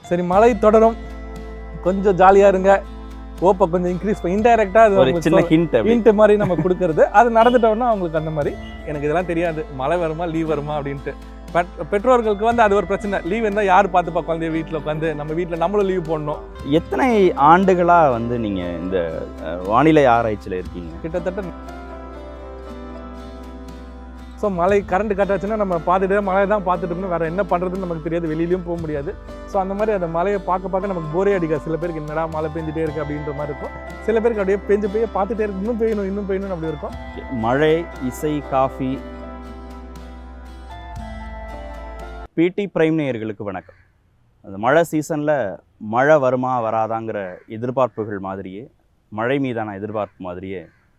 சரி மழை தொடரும் கொஞ்சம் ஜாலியா இருங்க ஓப்பை கொஞ்சம் இன்க்ரீஸ் பண்ணி இன்டைரக்டா அது ஒரு அவங்களுக்கு சின்ன சொல்- ஹிண்ட் ஹிண்ட் மாதிரி நம்ம கொடுக்கறது அது நடந்துட்டோம்னா அவங்களுக்கு அந்த மாதிரி எனக்கு இதெல்லாம் தெரியாது மழை வருமா லீவ் வருமா அப்படின்ட்டு பட் பெற்றோர்களுக்கு வந்து அது ஒரு பிரச்சனை லீவ் இருந்தால் யார் பார்த்துப்பா குழந்தைய வீட்டில் உட்காந்து நம்ம வீட்டில் நம்மளும் லீவ் போடணும் எத்தனை ஆண்டுகளா வந்து நீங்க இந்த அஹ், வானிலை ஆராய்ச்சியில இருக்கீங்க கிட்டத்தட்ட ஸோ மழை கரண்ட் கட் ஆச்சுன்னா நம்ம பார்த்துட்டு மழை தான் பார்த்துட்டு இருக்கணும் வேறு என்ன பண்ணுறதுன்னு நமக்கு தெரியாது வெளியிலயும் போக முடியாது ஸோ அந்த மாதிரி அந்த மழையை பார்க்க பார்க்க நமக்கு போரே அடிக்காது சில பேருக்கு என்னடா மழை பெஞ்சிட்டே இருக்கு அப்படின்ற மாதிரி இருக்கும் சில பேருக்கு அப்படியே பெஞ்சு பெய்ய பார்த்துட்டே இருக்கு இன்னும் பெய்யணும் இன்னும் பெய்யணும் அப்படி இருக்கும் மழை இசை காஃபி பிடி பிரைம் நேயர்களுக்கு வணக்கம் அந்த மழை சீசனில் மழை வருமா வராதாங்கிற எதிர்பார்ப்புகள் மாதிரியே மழை மீதான எதிர்பார்ப்பு மாதிரியே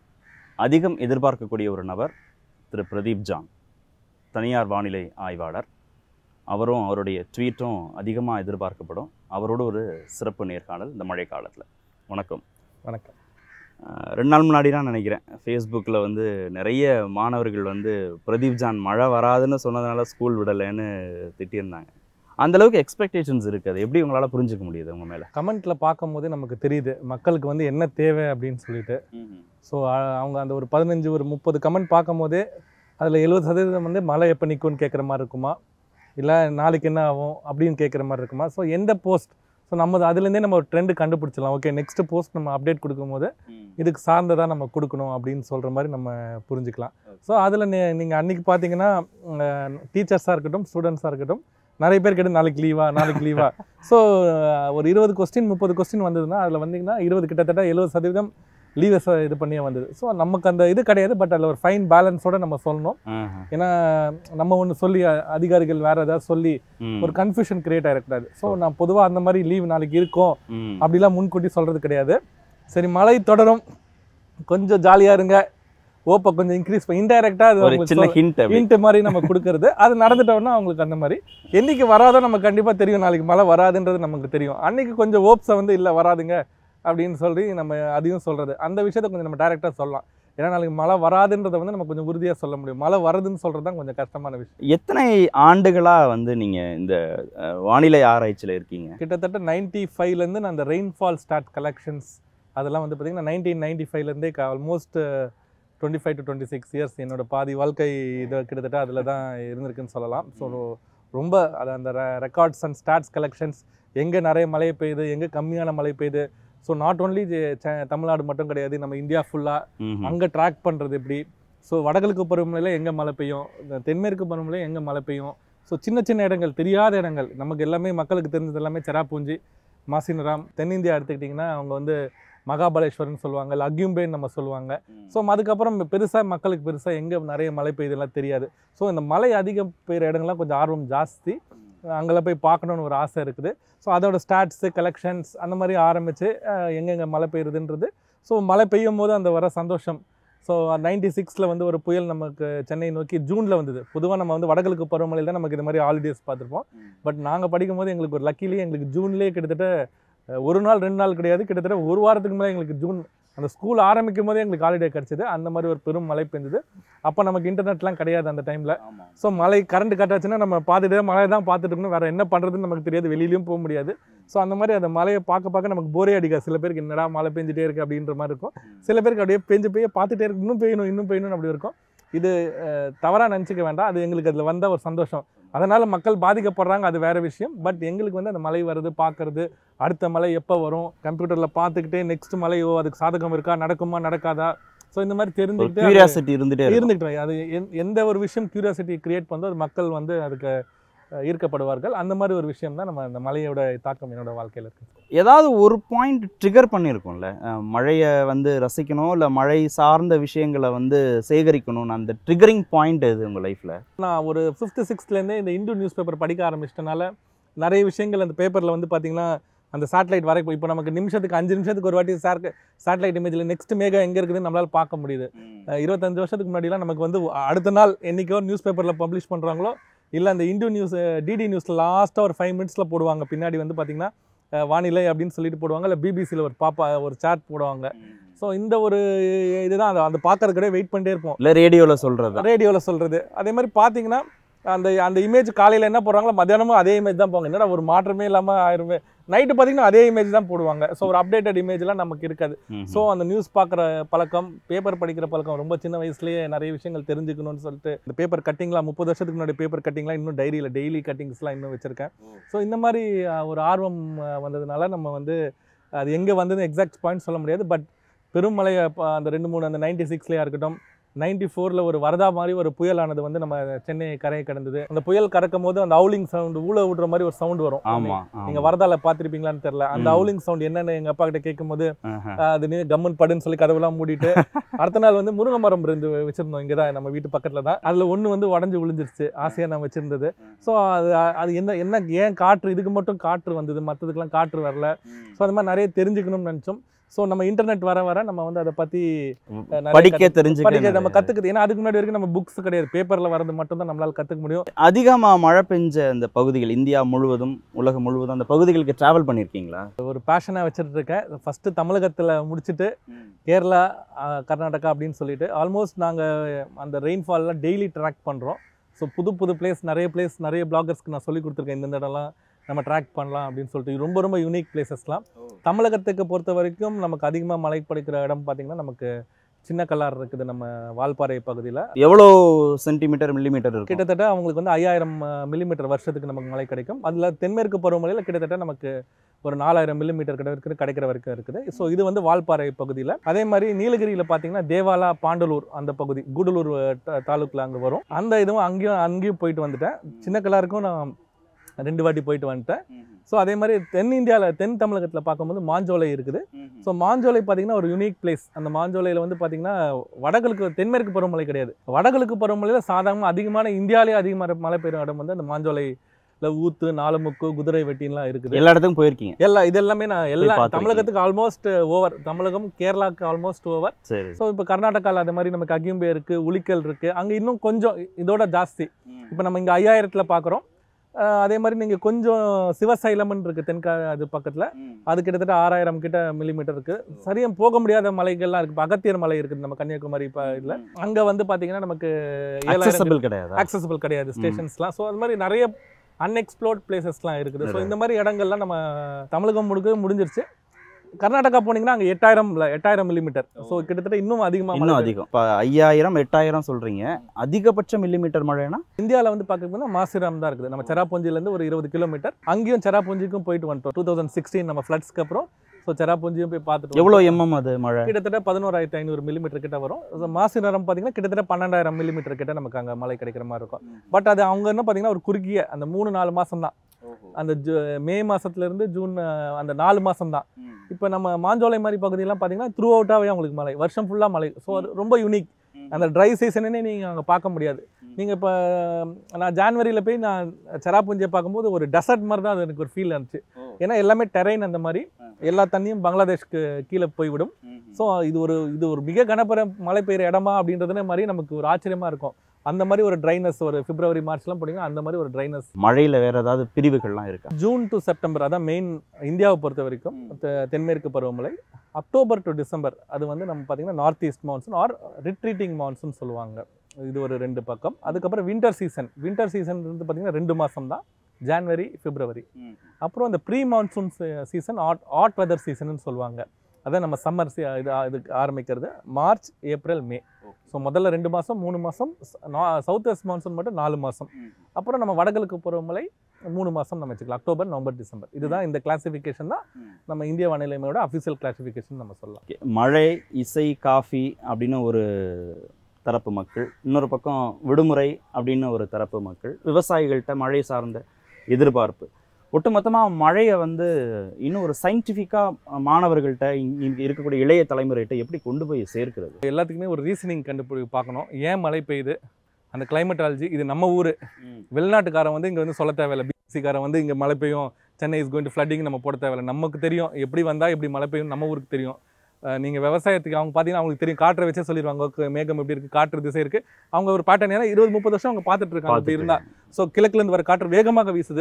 அதிகம் எதிர்பார்க்கக்கூடிய ஒரு நபர் திரு பிரதீப் ஜான் தனியார் வானிலை ஆய்வாளர் அவரும் அவருடைய ட்வீட்டும் அதிகமாக எதிர்பார்க்கப்படும் அவரோட ஒரு சிறப்பு நேர்காணல் இந்த மழை காலத்தில் வணக்கம் வணக்கம் அஹ் ரெண்டு நாள் முன்னாடி தான் நினைக்கிறேன் ஃபேஸ்புக்கில் வந்து நிறைய மாணவர்கள் வந்து பிரதீப் ஜான் மழை வராதுன்னு சொன்னதுனால ஸ்கூல் விடலைன்னு திட்டியிருந்தாங்க அந்த அளவுக்கு எக்ஸ்பெக்டேஷன்ஸ் இருக்குது அது எப்படி உங்களால் புரிஞ்சுக்க முடியுது உங்க மேலே கமெண்ட்டில் பார்க்கும்போதே நமக்கு தெரியுது மக்களுக்கு வந்து என்ன தேவை அப்படின்னு சொல்லிட்டு ஸோ அவங்க அந்த ஒரு பதினஞ்சு ஒரு முப்பது கமெண்ட் பார்க்கும்போதே அதில் எழுபது சதவீதம் வந்து மழை எப்போ நிற்கும்னு கேட்குற மாதிரி இருக்குமா இல்லை நாளைக்கு என்ன ஆகும் அப்படின்னு கேட்குற மாதிரி இருக்குமா ஸோ எந்த போஸ்ட் ஸோ நம்ம அதுலேருந்தே நம்ம ஒரு ட்ரெண்டு கண்டுபிடிச்சிடலாம் ஓகே நெக்ஸ்ட் போஸ்ட் நம்ம அப்டேட் கொடுக்கும்போது இதுக்கு சார்ந்ததாக நம்ம கொடுக்கணும் அப்படின்னு சொல்கிற மாதிரி நம்ம புரிஞ்சுக்கலாம் ஸோ அதில் நீ நீங்கள் அன்றைக்கி பார்த்தீங்கன்னா டீச்சர்ஸாக இருக்கட்டும் ஸ்டூடெண்ட்ஸாக இருக்கட்டும் நிறைய பேர் கேட்டு நாளைக்கு லீவா நாளைக்கு லீவா ஸோ ஒரு இருபது கொஸ்டின் முப்பது கொஸ்டின் வந்ததுன்னா அதில் வந்தீங்கன்னா இருபது கிட்டத்தட்ட எழுபது சதவீதம் லீவஸ் இது பண்ணியே வந்தது ஸோ நமக்கு அந்த இது கிடையாது பட் அதில் ஒரு ஃபைன் பேலன்ஸோட நம்ம சொல்லணும் ஏன்னா நம்ம ஒன்று சொல்லி அ- அதிகாரிகள் வேறு ஏதாவது சொல்லி ஒரு கன்ஃபியூஷன் கிரியேட் ஆகிடக்கூடாது ஸோ நான் பொதுவாக அந்த மாதிரி லீவ் நாளைக்கு இருக்கும் அப்படிலாம் முன்கூட்டி சொல்கிறது கிடையாது சரி மழை தொடரும் கொஞ்சம் ஜாலியாக இருங்க ஓப்பை கொஞ்சம் இன்க்ரீஸ் பண்ணி இன்டைரக்டாக அது ஒரு அவங்களுக்கு சின்ன சொல்- ஹிண்ட் ஹிண்ட் மாதிரி நம்ம கொடுக்கறது அது நடந்துட்டோம்னா அவங்களுக்கு அந்த மாதிரி என்னைக்கு வராதோ நம்ம கண்டிப்பாக தெரியும் நாளைக்கு மழை வராதுன்றது நமக்கு தெரியும் அன்னைக்கு கொஞ்சம் ஓப்ஸை வந்து இல்லை வராதுங்க அப்படின்னு சொல்லி நம்ம அதையும் சொல்கிறது அந்த விஷயத்தை கொஞ்சம் நம்ம டைரெக்டாக சொல்லலாம் ஏன்னா நாளைக்கு மழை வராதுன்றதை வந்து நம்ம கொஞ்சம் உறுதியாக சொல்ல முடியும் மழை வருதுன்னு சொல்கிறது தான் கொஞ்சம் கஷ்டமான விஷயம் எத்தனை ஆண்டுகளா வந்து நீங்க இந்த அஹ், வானிலை ஆராய்ச்சியில இருக்கீங்க கிட்டத்தட்ட நைன்டி ஃபைவ்லேருந்து நான் அந்த ரெயின்ஃபால் ஸ்டாட் கலெக்ஷன்ஸ் அதெல்லாம் வந்து பார்த்திங்கன்னா நைன்டீன் நைன்டி ஃபைவ்லேருந்தே almost twenty five to twenty six years என்னோட பாதி வாழ்க்கை இது கிட்டத்தட்ட அதில் தான் இருந்திருக்குன்னு சொல்லலாம் ஸோ ரொம்ப அது அந்த ரெக்கார்ட்ஸ் அண்ட் ஸ்டாட்ஸ் கலெக்ஷன்ஸ் எங்கே நிறைய மழை பெய்யுது எங்கே கம்மியான மழை பெய்யுது ஸோ நாட் ஓன்லி தமிழ்நாடு மட்டும் கிடையாது நம்ம இந்தியா ஃபுல்லாக ம்ஹும். அங்கே ட்ராக் பண்ணுறது எப்படி ஸோ வடகிழக்கு பருவமழையில் எங்கே மழை பெய்யும் இந்த தென்மேற்கு பருவமழையில் எங்கே மழை பெய்யும் ஸோ சின்ன சின்ன இடங்கள் தெரியாத இடங்கள் நமக்கு எல்லாமே மக்களுக்கு தெரிஞ்சது எல்லாமே செராப்பூஞ்சி மாசினராம் தென்னிந்தியா எடுத்துக்கிட்டிங்கன்னா அவங்க வந்து மகாபலேஸ்வரன் சொல்லுவாங்க இல்லை அக்யூம்பேன்னு நம்ம சொல்லுவாங்க ஸோ அதுக்கப்புறம் பெருசாக மக்களுக்கு பெருசாக எங்கே நிறைய மழை பெய்யுதெல்லாம் தெரியாது ஸோ இந்த மழை அதிகம் பெய்கிற இடங்கள்லாம் கொஞ்சம் ஆர்வம் ஜாஸ்தி அங்கெல்லாம் போய் பார்க்கணுன்னு ஒரு ஆசை இருக்குது ஸோ அதோட ஸ்டாட்ஸு கலெக்ஷன்ஸ் அந்த மாதிரி ஆரம்பித்து எங்கெங்கே மழை பெய்யுதுன்றது ஸோ மழை பெய்யும் போது அந்த வர சந்தோஷம் ஸோ நைன்டி சிக்ஸில் வந்து ஒரு புயல் நமக்கு சென்னை நோக்கி ஜூனில் வந்தது பொதுவாக நம்ம வந்து வடகிழக்கு பருவமழையில் தான் நமக்கு இது மாதிரி ஹாலிடேஸ் பார்த்துருப்போம் பட் நாங்கள் படிக்கும் போது எங்களுக்கு ஒரு லக்கிலேயே எங்களுக்கு ஜூன்லேயே கிட்டத்தட்ட அஹ், ஒரு நாள் ரெண்டு நாள் கிடையாது கிட்டத்தட்ட ஒரு வாரத்துக்கு மேலே எங்களுக்கு ஜூன் அந்த ஸ்கூல் ஆரம்பிக்கும் போதே எங்களுக்கு ஹாலிடே கிடச்சிது அந்த மாதிரி ஒரு பெரும் மழை பெஞ்சது அப்போ நமக்கு இன்டர்நெட்லாம் கிடையாது அந்த டைமில் ஆமா. ஸோ மழை கரண்ட் கட் ஆச்சுன்னா நம்ம பார்த்துட்டு மழை தான் பார்த்துட்டு இருக்கணும் வேறு என்ன பண்ணுறதுன்னு நமக்கு தெரியாது வெளியிலயும் போக முடியாது ஸோ அந்த மாதிரி அந்த மழையை பார்க்க பார்க்க நமக்கு போரே அடிக்காது சில பேருக்கு என்னடா மழை பெஞ்சிட்டே இருக்கு அப்படின்ற மாதிரி இருக்கும் சில பேருக்கு அப்படியே பெஞ்சு பெய்ய பார்த்துட்டே இருக்கு இன்னும் பெய்யணும் இன்னும் பெய்யணும் அப்படி இருக்கும் இது தவறாக நினச்சிக்க வேண்டாம் அது எங்களுக்கு அதில் வந்த ஒரு சந்தோஷம் அதனால் மக்கள் பாதிக்கப்படுறாங்க அது வேற விஷயம் பட் எங்களுக்கு வந்து அந்த மழை வருது பார்க்கறது அடுத்த மழை எப்போ வரும் கம்ப்யூட்டரில் பார்த்துக்கிட்டே நெக்ஸ்ட் மழையோ அதுக்கு சாதகம் இருக்கா நடக்குமா நடக்காதா ஸோ இந்த மாதிரி ஒரு தெரிஞ்சுக்கிட்டு அது- கியூரியாசிட்டி இருந்துட்டே இருக்கும் இருந்துக்கிட்டு அது எந்- எந்த ஒரு விஷயம் கியூரியாசிட்டி கிரியேட் பண்ணதோ அது மக்கள் வந்து அதுக்கு அஹ், ஈர்க்கப்படுவார்கள் அந்த மாதிரி ஒரு விஷயம் தான் நம்ம அந்த மலையோட தாக்கம் என்னோட வாழ்க்கையில் இருக்கு ஏதாவது ஒரு பாயிண்ட் ட்ரிகர் பண்ணியிருக்கும்ல அஹ், மழையை வந்து ரசிக்கணும் இல்லை மழை சார்ந்த விஷயங்களை வந்து சேகரிக்கணும்னு அந்த ட்ரிகரிங் பாயிண்ட் எது உங்கள் லைஃப்பில் நான் ஒரு ஃபிஃப்த்து சிக்ஸ்த்லேருந்தே இந்த இந்து நியூஸ் பேப்பர் படிக்க ஆரம்பிச்சிட்டனால நிறைய விஷயங்கள் அந்த பேப்பரில் வந்து பார்த்தீங்கன்னா அந்த சேட்டலைட் வரை இப்போ நமக்கு நிமிஷத்துக்கு அஞ்சு நிமிஷத்துக்கு ஒரு வாட்டி சார் சேட்டலைட் இமேஜில் நெக்ஸ்ட் மேகா எங்கே இருக்குதுன்னு நம்மளால் பார்க்க முடியுது அஹ் இருபத்தஞ்சு வருஷத்துக்கு முன்னாடிலாம் நமக்கு வந்து அடுத்த நாள் என்னைக்கோ நியூஸ் பேப்பரில் பப்ளிஷ் பண்ணுறாங்களோ இல்லை அந்த இந்து நியூஸ் டிடி நியூஸில் லாஸ்ட்டாக ஒரு ஃபைவ் மினிட்ஸில் போடுவாங்க பின்னாடி வந்து பார்த்திங்கன்னா அஹ் வானிலை அப்படின்னு சொல்லிட்டு போடுவாங்க இல்லை பிபிசியில் ஒரு பாப்பா ஒரு சார்ட் போடுவாங்க ஸோ இந்த ஒரு இதுதான் அதை அந்த பார்க்கறதுக்கே வெயிட் பண்ணிட்டே இருப்போம் இல்லை ரேடியோவில் சொல்கிறது ரேடியோவில் சொல்கிறது அதே மாதிரி பார்த்தீங்கன்னா அந்த அந்த இமேஜ் காலையில் என்ன போடுறாங்களோ மத்தியானமும் அதே இமேஜ் தான் போவாங்க என்னடா ஒரு மாற்றமே இல்லாமல் ஆயிருமே நைட்டு பார்த்தீங்கன்னா அதே இமேஜ் தான் போடுவாங்க ஸோ ஒரு அப்டேட்டட் இமேஜ்லாம் நமக்கு இருக்காது ம்ஹும். ஸோ அந்த நியூஸ் பார்க்குற பழக்கம் பேப்பர் படிக்கிற பழக்கம் ரொம்ப சின்ன வயசுலேயே நிறைய விஷயங்கள் தெரிஞ்சுக்கணும்னு சொல்லிட்டு இந்த பேப்பர் கட்டிங்லாம் முப்பது வருஷத்துக்கு முன்னாடி பேப்பர் கட்டிங்லாம் இன்னும் டைரியில் டெய்லி கட்டிங்ஸ்லாம் இன்னும் வச்சுருக்கேன் ஸோ இந்த மாதிரி அஹ், ஒரு ஆர்வம் அஹ், வந்ததுனால நம்ம வந்து அது எங்கே வந்தது எக்ஸாக்ட் பாயிண்ட் சொல்ல முடியாது பட் பெருமழை அப்ப அந்த ரெண்டு மூணு அந்த நைன்டி சிக்ஸ்லேயா இருக்கட்டும் நைன்டி ஃபோரில் ஒரு வரதா மாதிரி ஒரு புயலானது வந்து நம்ம சென்னை கரையை கடந்தது அந்த புயல் கறக்கும் போது அந்த அவுலிங் சவுண்ட் ஊழ விடுற மாதிரி ஒரு சவுண்ட் வரும் ஆமா நீங்க ஆமா. வரதால பார்த்திருப்பீங்களான்னு தெரியல அந்த ம். அவுலிங் சவுண்ட் என்னன்னு எங்க அப்பா கிட்ட கேட்கும்போது ஆஹா. ஆஹ் அது நீ கம்மன் படுன்னு சொல்லி கதவெல்லாம் மூடிட்டு அடுத்த நாள் வந்து முருங்கை மரம் இருந்து வச்சிருந்தோம் இங்கே தான் நம்ம வீட்டு பக்கத்தில் தான் அதில் ஒன்று வந்து உடஞ்சி விழுந்துருச்சு ஆசையாக நான் வச்சிருந்தது ஸோ அது அது என்ன என்ன ஏன் காற்று இதுக்கு மட்டும் காற்று வந்தது மற்றதுக்கெல்லாம் காற்று வரல ஸோ அது மாதிரி நிறைய தெரிஞ்சுக்கணும்னு நினச்சோம் ஸோ நம்ம இன்டர்நெட் வர வர நம்ம வந்து அதை பற்றி நிறைய படிக்க கத்து- தெரிஞ்சுக்க படிக்க நம்ம நிறைய- கற்றுக்குது ஏன்னா அதுக்கு முன்னாடி வரைக்கும் நம்ம புக்ஸ் கிடையாது பேப்பரில் வரது மட்டும் தான் நம்மளால் கற்றுக்க முடியும் அதிகமா மழை பெஞ்ச அந்த பகுதிகள் இந்தியா முழுவதும் உலகம் முழுவதும் அந்த பகுதிகளுக்கு டிராவல் பண்ணிருக்கீங்களா ஒரு பேஷனாக வச்சுட்டு இருக்கேன் ஃபஸ்ட்டு தமிழகத்தில் முடிச்சுட்டு கேரளா ஆஹ், கர்நாடகா அப்படின்னு சொல்லிட்டு ஆல்மோஸ்ட் நாங்கள் அந்த ரெயின்ஃபால்லாம் டெய்லி ட்ராக் பண்ணுறோம் ஸோ புது புது பிளேஸ் நிறைய பிளேஸ் நிறைய பிளாகர்ஸ்க்கு நான் சொல்லி கொடுத்துருக்கேன் இந்த இடம்லாம் நம்ம ட்ராக் பண்ணலாம் அப்படின்னு சொல்லிட்டு இது ரொம்ப ரொம்ப யூனிக் பிளேசஸ்லாம் தமிழகத்துக்கு பொறுத்த வரைக்கும் நமக்கு அதிகமாக மழை படிக்கிற இடம் பார்த்திங்கன்னா நமக்கு சின்ன கல்லார் இருக்குது நம்ம வால்பாறை பகுதியில் எவ்வளோ சென்டிமீட்டர் மில்லிமீட்டர் இருக்கும் கிட்டத்தட்ட அவங்களுக்கு வந்து ஐயாயிரம் மில்லிமீட்டர் வருஷத்துக்கு நமக்கு மழை கிடைக்கும் அதில் தென்மேற்கு பருவமழையில் கிட்டத்தட்ட நமக்கு ஒரு நாலாயிரம் மில்லிமீட்டர் கிட்ட இருக்குது கிடைக்கிற வரைக்கும் இருக்குது ஸோ இது வந்து வால்பாறை பகுதியில் அதே மாதிரி நீலகிரியில் பார்த்தீங்கன்னா தேவாலா பாண்டலூர் அந்த பகுதி கூடலூர் த- தாலுக்குல அங்கே வரும் அந்த இதுவும் அங்கேயும் அங்கேயும் போயிட்டு வந்துட்டேன் சின்ன கலாருக்கும் நான் ரெண்டு வாட்டி போயிட்டு வந்துட்டேன் ஸோ அதே மாதிரி தென் இந்தியாவில் தென் தமிழகத்தில் பார்க்கும்போது மாஞ்சோலை இருக்குது ஸோ மாஞ்சோலை பார்த்தீங்கன்னா ஒரு யூனிக் பிளேஸ் அந்த மாஞ்சோலையில் வந்து பார்த்தீங்கன்னா வடகிழக்கு தென்மேற்கு பருவமழை கிடையாது வடகிழக்கு பருவமழையில் சாதாரண அதிகமான இந்தியாவிலே அதிகமான மழை பெய்யும் இடம் வந்து அந்த மாஞ்சோலையில் ஊத்து நாலுமுக்கு குதிரை வெட்டின்லாம் இருக்குது எல்லா இடத்துக்கும் போயிருக்கீங்க எல்லா இது எல்லாமே நான் எல்லா பார்த்திருக்கீங்க. தமிழகத்துக்கு ஆல்மோஸ்ட் ஓவர் தமிழகம் கேரளாக்கு ஆல்மோஸ்ட் ஓவர் சரி ஸோ இப்போ கர்நாடகாவில் அது மாதிரி நமக்கு அகிம்பே இருக்குது உளிக்கல் இருக்குது அங்கே இன்னும் கொஞ்சம் இதோட ஜாஸ்தி இப்போ நம்ம இங்கே ஐயாயிரத்தில் பார்க்குறோம் அதே மாதிரி நீங்கள் கொஞ்சம் சிவசைலம்னு இருக்குது தென்கா அது பக்கத்தில் அது கிட்டத்தட்ட ஆறாயிரம் கிட்ட மில்லிமீட்டர் இருக்கு சரியா போக முடியாத மலைகள்லாம் இருக்கு இப்ப அகத்தியர் மலை இருக்குது நம்ம கன்னியாகுமரி இப்போ இதில் அங்கே வந்து பார்த்தீங்கன்னா நமக்கு ஏழாயிரம் அக்சசபிள் கிடையாது ஆக்சசபிள் கிடையாது ஸ்டேஷன்ஸ்லாம் ஸோ அது மாதிரி நிறைய அன்எக்ஸ்ப்ளோர்ட் பிளேசஸ்லாம் இருக்குது ஸோ இந்த மாதிரி இடங்கள்லாம் நம்ம தமிழகம் முழுக்க முடிஞ்சிருச்சு கர்நாடகா போனீங்கன்னா அங்கே எட்டாயிரம் இல்லை எட்டாயிரம் மில்லிமீட்டர் ஸோ கிட்டத்தட்ட இன்னும் அதிகமாக இன்னும் அதிகம் இப்போ ஐயாயிரம் எட்டாயிரம் சொல்றீங்க அதிகபட்ச மில்லிமீட்டர் மழைனா இந்தியாவில் வந்து பார்க்கணும்னா மாசிராம் தான் இருக்குது நம்ம செராப்பூஞ்சிலேருந்து ஒரு இருபது கிலோமீட்டர் அங்கேயும் செராப்பூஞ்சிக்கும் போயிட்டு வந்துட்டோம் டூ தௌசண்ட் சிக்ஸ்டீன் நம்ம ஃப்ளட்ஸ்க்கு அப்புறம் ஸோ செராப்பூஞ்சியும் போய் பார்த்துட்டு எவ்வளோ எம்எம் அது மழை கிட்டத்தட்ட பதினோராயிரத்தி ஐநூறு மில்லிமீட்டர் கிட்ட வரும் So, மாசி நேரம் பார்த்தீங்கன்னா கிட்டத்தட்ட பன்னெண்டாயிரம் மில்லிமீட்டர் கிட்ட நமக்கு அங்கே மழை கிடைக்கிற மாதிரி இருக்கும் பட் அது அவங்க என்ன பார்த்தீங்கன்னா ஒரு குறுகிய அந்த மூணு நாலு மாதம் தான் அந்த ஜூ மே மாசத்துல இருந்து ஜூன் அஹ், அந்த நாலு மாதம் தான் இப்போ நம்ம மாஞ்சோலை மாதிரி பகுதியெல்லாம் பார்த்தீங்கன்னா த்ரூ அவுட்டாகவே அவங்களுக்கு மழை வருஷம் ஃபுல்லாக மழை ஸோ அது ரொம்ப யூனிக் அந்த ட்ரை சீசனே நீங்கள் அங்கே பார்க்க முடியாது நீங்கள் இப்போ நான் ஜான்வரியில் போய் நான் செராப்புஞ்சியை பார்க்கும்போது ஒரு டெசர்ட் மாதிரி தான் அது எனக்கு ஒரு ஃபீல் இருந்துச்சு ஏன்னா எல்லாமே டெரைன் அந்த மாதிரி எல்லா தண்ணியும் பங்களாதேஷ்க்கு கீழே போய்விடும் ஸோ இது ஒரு இது ஒரு மிக கனப்பர மழை பெய்யுற இடமா அப்படின்றதுனே மாதிரி நமக்கு ஒரு ஆச்சரியமா இருக்கும் அந்த மாதிரி ஒரு ட்ரைனஸ் ஒரு பிப்ரவரி மார்ச்லாம் போனீங்கன்னா அந்த மாதிரி ஒரு ட்ரைனஸ் மழையில வேற ஏதாவது பிரிவுகள்லாம் இருக்கா ஜூன் டு செப்டம்பர் அதான் மெயின் இந்தியாவை பொறுத்த வரைக்கும் தெ- தென்மேற்கு பருவமழை அக்டோபர் டு டிசம்பர் அது வந்து நம்ம பார்த்தீங்கன்னா north east monsoon or retreating monsoon சொல்லுவாங்க இது ஒரு ரெண்டு பக்கம் அதுக்கப்புறம் வின்டர் சீசன் வின்டர் சீசன் வந்து பார்த்தீங்கன்னா ரெண்டு மாதம் தான் ஜான்வரி பிப்ரவரி அப்புறம் இந்த pre monsoon season hot hot weather season சொல்லுவாங்க அதான் நம்ம சம்மர் இது இதுக்கு ஆரம்பிக்கிறது மார்ச் ஏப்ரல் மே ஸோ முதல்ல ரெண்டு மாதம் மூணு மாதம் சவுத் வெஸ்ட் மான்சூன் மட்டும் நாலு மாதம் அப்புறம் நம்ம வடகிழக்கு பருவமழை மூணு மாதம் நம்ம வச்சுக்கலாம் அக்டோபர் நவம்பர் டிசம்பர் இதுதான் இந்த கிளாசிஃபிகேஷன் தான் நம்ம இந்திய வானிலைமையோட அஃபிஷியல் கிளாசிஃபிகேஷன் நம்ம சொல்லலாம் Okay. மழை இசை காஃபி அப்படின்னு ஒரு தரப்பு மக்கள் இன்னொரு பக்கம் விடுமுறை அப்படின்னு ஒரு தரப்பு மக்கள் விவசாயிகள்கிட்ட மழை சார்ந்த எதிர்பார்ப்பு ஒட்டுமொத்தமாக மழையை வந்து இன்னும் ஒரு சயின்டிஃபிக்காக மாணவர்கள்ட்ட இங்கே இருக்கக்கூடிய இளைய தலைமுறைகிட்ட எப்படி கொண்டு போய் சேர்க்கிறது எல்லாத்துக்குமே ஒரு ரீசனிங் கண்டுபிடி பார்க்கணும் ஏன் மழை பெய்யுது அந்த கிளைமேட்டாலஜி இது நம்ம ஊர் வெளிநாட்டுக்காரன் வந்து இங்கே வந்து சொல்ல தேவையில்ல பிசிக்காரன் வந்து இங்கே மழை பெய்யும் Chennai is going to flooding நம்ம போட தேவையில்ல நமக்கு தெரியும் எப்படி வந்தால் எப்படி மழை பெய்யும் நம்ம ஊருக்கு தெரியும் நீங்கள் விவசாயத்துக்கு அவங்க பார்த்தீங்கன்னா அவங்களுக்கு தெரியும் காற்றை வச்சே சொல்லிடுவாங்க "ஓகே, மேகம் எப்படி இருக்குது காற்று திசை இருக்குது அவங்க ஒரு பேட்டர்ன் ஏன்னா இருபது முப்பது வருஷம் அவங்க பார்த்துட்டு இருக்காங்க அப்படி இருந்தால் ஸோ கிழக்குலேருந்து வர காற்று வேகமாக வீசுது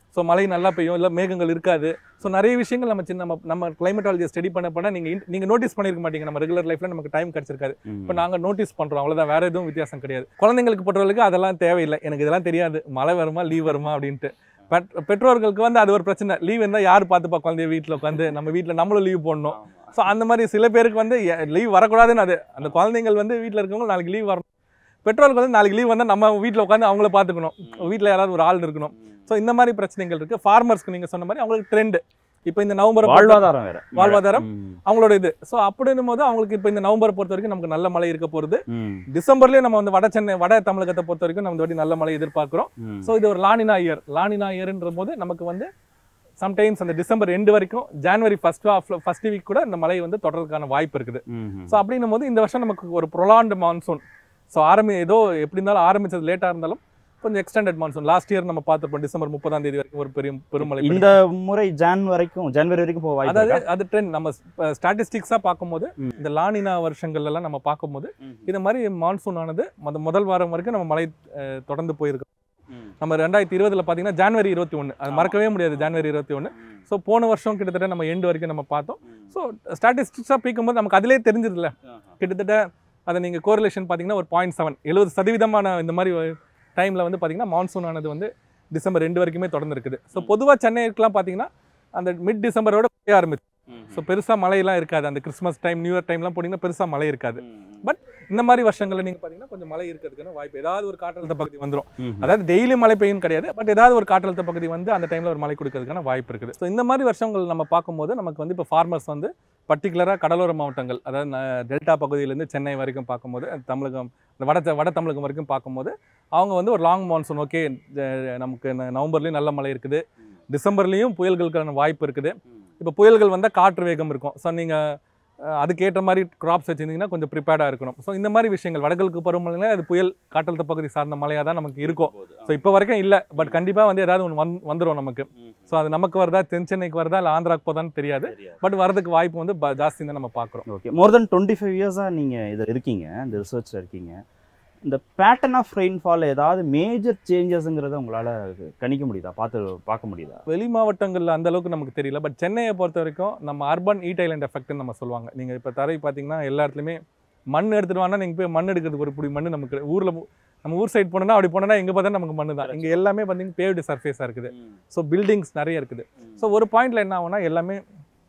ஸோ மழை நல்லா பெய்யும் இல்லை மேகங்கள் இருக்காது ஸோ நிறைய விஷயங்கள் நம்ம சின்ன நம்ம நம்ம கிளைமேட்டாலஜியை ஸ்டடி பண்ண பண்ண நீங்கள் நீங்கள் நோட்டீஸ் பண்ணியிருக்க மாட்டீங்க நம்ம ரெகுலர் லைஃப்பில் நமக்கு டைம் கிடச்சிருக்காது இப்போ நாங்கள் நோட்டீஸ் பண்ணுறோம் அவ்வளோதான் வேறு எதுவும் வித்தியாசம் கிடையாது குழந்தைங்களுக்கு பொறுத்தவரைக்கும் அதெல்லாம் தேவையில்லை எனக்கு இதெல்லாம் தெரியாது மழை வருமா லீவ் வருமா அப்படின்ட்டு பட் பெற்றோர்களுக்கு வந்து அது ஒரு பிரச்சனை லீவ் இருந்தால் யார் பார்த்துப்பா குழந்தைய வீட்டில் உட்காந்து நம்ம வீட்டில் நம்மளும் லீவ் போடணும் ஸோ அந்த மாதிரி சில பேருக்கு வந்து லீவ் வரக்கூடாதுன்னு அது அந்த குழந்தைங்கள் வந்து வீட்டில் இருக்கவங்க நாளைக்கு லீவ் வரணும் பெற்றோர்கள் வந்து நாளைக்கு லீவ் வந்தால் நம்ம வீட்டில் உட்காந்து அவங்கள பார்த்துக்கணும் வீட்டில் யாராவது ஒரு ஆள் இருக்கணும் ஸோ இந்த மாதிரி பிரச்சனைகள் இருக்குது ஃபார்மர்ஸ்க்கு நீங்கள் சொன்ன மாதிரி அவங்களுக்கு ட்ரெண்டு இப்போ இந்த நவம்பர் வாழ்வாதாரம் வேற வாழ்வாதாரம் ம். அவங்களோட இது ஸோ அப்படின்னும் போது அவங்களுக்கு இப்போ இந்த நவம்பரை பொறுத்த வரைக்கும் நமக்கு நல்ல மழை இருக்க போகிறது ம். டிசம்பர்லேயும் நம்ம வந்து வட சென்னை வட தமிழகத்தை பொறுத்த வரைக்கும் நம்ம இந்த வாட்டி நல்ல மழை எதிர்பார்க்குறோம் ம். ஸோ இது ஒரு லானினா இயர் லானினா இயர்ன்ற போது நமக்கு வந்து சம்டைம்ஸ் அந்த டிசம்பர் எண்டு வரைக்கும் January first of first week கூட இந்த மழை வந்து தொடர்றதுக்கான வாய்ப்பு இருக்குது ம். ஸோ அப்படின்னும் போது இந்த வருஷம் நமக்கு ஒரு ப்ரொலாண்டு மான்சூன் ஸோ ஆரம்பி ஏதோ எப்படி இருந்தாலும் ஆரம்பிச்சது லேட்டாக இருந்தாலும் கொஞ்சம் எக்ஸ்டெண்டட் மான்சூன் லாஸ்ட் இயர் நம்ம பார்த்துருப்போம் டிசம்பர் முப்பதாம் தேதி வரைக்கும் ஒரு பெரிய பெருமழை பெய்யும். இந்த முறை ஜான் வரைக்கும் ஜனவரி வரைக்கும் போக வாய்ப்பு அதாவது இருக்கா? அது ட்ரெண்ட் நம்ம ஸ்டாட்டிஸ்டிக்ஸாக பார்க்கும்போது ம். இந்த லானினா வருஷங்கள்ல எல்லாம் நம்ம பார்க்கும்போது ம். இந்த மாதிரி மான்சூன் ஆனது முத முதல் வாரம் வரைக்கும் நம்ம மழை அஹ், தொடர்ந்து போயிருக்கு ம். நம்ம ரெண்டாயிரத்தி இருபதுல பார்த்தீங்கன்னா ஜான்வரி இருபத்தி ஒன்று அது ஆமா. மறக்கவே முடியாது ஜான்வரி இருபத்தி ஒன்று ம். ஸோ போன வருஷம் கிட்டத்தட்ட நம்ம எண்டு வரைக்கும் நம்ம பார்த்தோம் ம். ஸோ ஸ்டாட்டிஸ்டிக்ஸாக பிக்கும்போது நமக்கு அதிலே தெரிஞ்சதில்ல ஆஹா. கிட்டத்தட்ட அதை நீங்கள் கோரிலேஷன் பார்த்தீங்கன்னா ஒரு பாயிண்ட் செவன் எழுபது சதவீதமான இந்த மாதிரி டைமில் வந்து பார்த்தீங்கன்னா மான்சூன் ஆனது வந்து டிசம்பர் ரெண்டு வரைக்குமே தொடர்ந்து இருக்குது ஸோ ம். பொதுவாக சென்னைக்குலாம் பார்த்தீங்கன்னா அந்த மிட் டிசம்பரோட குறைய ஆரம்பிச்சு ம். ஸோ பெருசாக மழையெல்லாம் இருக்காது அந்த கிறிஸ்மஸ் டைம் நியூ இயர் டைம்லாம் போனீங்கன்னா பெருசாக மழை இருக்காது ம். But இந்த மாதிரி வருஷங்களில் நீங்கள் பார்த்தீங்கன்னா கொஞ்சம் மழை இருக்கிறதுக்கான வாய்ப்பு ஏதாவது ஒரு காற்றழுத்த பகுதி வந்துடும் ம். அதாவது டெய்லி மழை பெய்யும் கிடையாது பட் ஏதாவது ஒரு காற்றழுத்த பகுதி வந்து அந்த டைமில் ஒரு மழை கொடுக்கறதுக்கான வாய்ப்பு இருக்குது ஸோ இந்த மாதிரி வருஷங்கள் நம்ம பார்க்கும்போது நமக்கு வந்து இப்போ ஃபார்மர்ஸ் வந்து பர்டிகுலராக கடலோர மாவட்டங்கள் அதாவது ந- டெல்டா பகுதியிலேருந்து சென்னை வரைக்கும் பார்க்கும்போது அது தமிழகம் இந்த வட த- வட தமிழகம் வரைக்கும் பார்க்கும்போது அவங்க வந்து ஒரு லாங் மான்சூன் ஓகே நமக்கு ந- நவம்பர்லேயும் நல்ல மழை இருக்குது டிசம்பர்லேயும் புயல்களுக்கான வாய்ப்பு இருக்குது ம். இப்போ புயல்கள் வந்தால் காற்று வேகம் இருக்கும் ஸோ நீங்கள் அதுக்கேற்ற மாதிரி கிராப்ஸ் வச்சுருந்தீங்கன்னா கொஞ்சம் ப்ரிப்பேர்டாக இருக்கணும் ஸோ இந்த மாதிரி விஷயங்கள் வடகிழக்கு பருவமழையில அது புயல் காற்றழுத்த பகுதி சார்ந்த மழையாக தான் நமக்கு இருக்கும் போகுது. ஸோ இப்போ வரைக்கும் இல்லை பட் கண்டிப்பாக வந்து ஏதாவது ஒன்று வந் வந்துடும் நமக்கு ம். ஸோ அது நமக்கு வருதா தென் சென்னைக்கு வருதா இல்லை ஆந்திராக்கு போதான்னு தெரியாது தெரியாது. பட் வரதுக்கு வாய்ப்பு வந்து ப- ஜாஸ்தி தான் நம்ம பார்க்குறோம் okay more than twenty five இயர்ஸாக நீங்கள் இதில் இருக்கீங்க இந்த ரிசர்ச்சில் இருக்கீங்க இந்த பேட்டர்ன் ஆஃப் ரெயின்ஃபால் ஏதாவது மேஜர் சேஞ்சஸ்ங்கிறத உங்களால் கணிக்க முடியுதா பார்த்து பார்க்க முடியுதா வெளி மாவட்டங்களில் அந்த அளவுக்கு நமக்கு தெரியல பட் சென்னையை பொறுத்த வரைக்கும் நம்ம அர்பன் ஈட் ஐலண்ட் எஃபெக்ட்னு நம்ம சொல்லுவாங்க நீங்கள் இப்போ தரை பார்த்தீங்கன்னா எல்லா இடத்துலையுமே மண் எடுத்துட்டு வாங்க நீங்கள் போய் மண் எடுக்கிறதுக்கு ஒரு புடி மண் நமக்கு ஊரில் நம்ம ஊர் சைடு போனோம்னா அப்படி போனோம்னா எங்கே பார்த்தா நமக்கு மண் தான் இங்கே எல்லாமே பார்த்தீங்கன்னா பேவ்டு சர்ஃபேஸாக இருக்குது ஸோ பில்டிங்ஸ் நிறைய இருக்குது ஸோ ஒரு பாயிண்ட்ல என்ன ஆகும்னா எல்லாமே